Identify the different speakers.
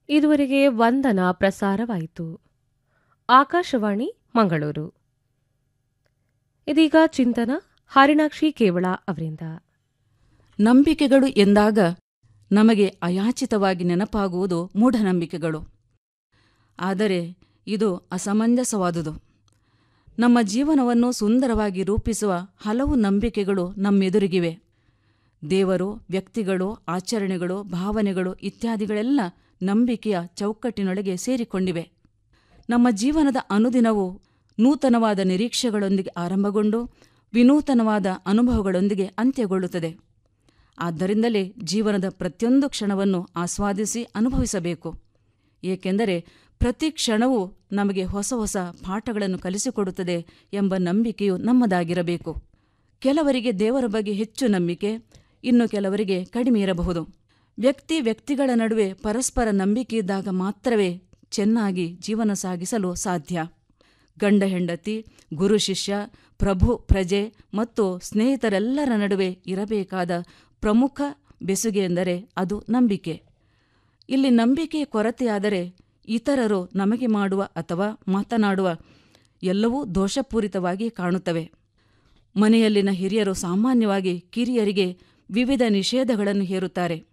Speaker 1: ಇದುವರೆಗೆ ವಂದನ ಪ್ರಸಾರವಾಯಿತು ಆಕಾಶವಾಣಿ ಮಂಗಳೂರು ಇದೀಗ ಚಿಂತನ ಹರಿಣಾಕ್ಷಿ ಕೇವಳ ಅವರಿಂದ
Speaker 2: ನಂಬಿಕೆಗಳು ಎಂದಾಗ ನಮಗೆ ಅಯಾಚಿತವಾಗಿ ನೆನಪಾಗುವುದು ಮೂಢನಂಬಿಕೆಗಳು ಆದರೆ ಇದು ಅಸಮಂಜಸವಾದುದು ನಮ್ಮ ಜೀವನವನ್ನು ಸುಂದರವಾಗಿ ರೂಪಿಸುವ ಹಲವು ನಂಬಿಕೆಗಳು ನಮ್ಮೆದುರಿಗಿವೆ ದೇವರು ವ್ಯಕ್ತಿಗಳು ಆಚರಣೆಗಳು ಭಾವನೆಗಳು ಇತ್ಯಾದಿಗಳೆಲ್ಲ ನಂಬಿಕೆಯ ಚೌಕಟ್ಟಿನೊಳಗೆ ಸೇರಿಕೊಂಡಿವೆ ನಮ್ಮ ಜೀವನದ ಅನುದಿನವು ನೂತನವಾದ ನಿರೀಕ್ಷೆಗಳೊಂದಿಗೆ ಆರಂಭಗೊಂಡು ವಿನೂತನವಾದ ಅನುಭವಗಳೊಂದಿಗೆ ಅಂತ್ಯಗೊಳ್ಳುತ್ತದೆ ಆದ್ದರಿಂದಲೇ ಜೀವನದ ಪ್ರತಿಯೊಂದು ಕ್ಷಣವನ್ನು ಆಸ್ವಾದಿಸಿ ಅನುಭವಿಸಬೇಕು ಏಕೆಂದರೆ ಪ್ರತಿ ಕ್ಷಣವೂ ನಮಗೆ ಹೊಸ ಹೊಸ ಪಾಠಗಳನ್ನು ಕಲಿಸಿಕೊಡುತ್ತದೆ ಎಂಬ ನಂಬಿಕೆಯು ನಮ್ಮದಾಗಿರಬೇಕು ಕೆಲವರಿಗೆ ದೇವರ ಬಗ್ಗೆ ಹೆಚ್ಚು ನಂಬಿಕೆ ಇನ್ನು ಕೆಲವರಿಗೆ ಕಡಿಮೆ ಇರಬಹುದು ವ್ಯಕ್ತಿ ವ್ಯಕ್ತಿಗಳ ನಡುವೆ ಪರಸ್ಪರ ನಂಬಿಕೆ ಇದ್ದಾಗ ಮಾತ್ರವೇ ಚೆನ್ನಾಗಿ ಜೀವನ ಸಾಗಿಸಲು ಸಾಧ್ಯ ಗಂಡ ಹೆಂಡತಿ ಗುರು ಶಿಷ್ಯ ಪ್ರಭು ಪ್ರಜೆ ಮತ್ತು ಸ್ನೇಹಿತರೆಲ್ಲರ ನಡುವೆ ಇರಬೇಕಾದ ಪ್ರಮುಖ ಬೆಸುಗೆ ಎಂದರೆ ಅದು ನಂಬಿಕೆ ಇಲ್ಲಿ ನಂಬಿಕೆ ಕೊರತೆಯಾದರೆ ಇತರರು ನಮಗೆ ಮಾಡುವ ಅಥವಾ ಮಾತನಾಡುವ ಎಲ್ಲವೂ ದೋಷಪೂರಿತವಾಗಿ ಕಾಣುತ್ತವೆ ಮನೆಯಲ್ಲಿನ ಹಿರಿಯರು ಸಾಮಾನ್ಯವಾಗಿ ಕಿರಿಯರಿಗೆ ವಿವಿಧ ನಿಷೇಧಗಳನ್ನು ಹೇರುತ್ತಾರೆ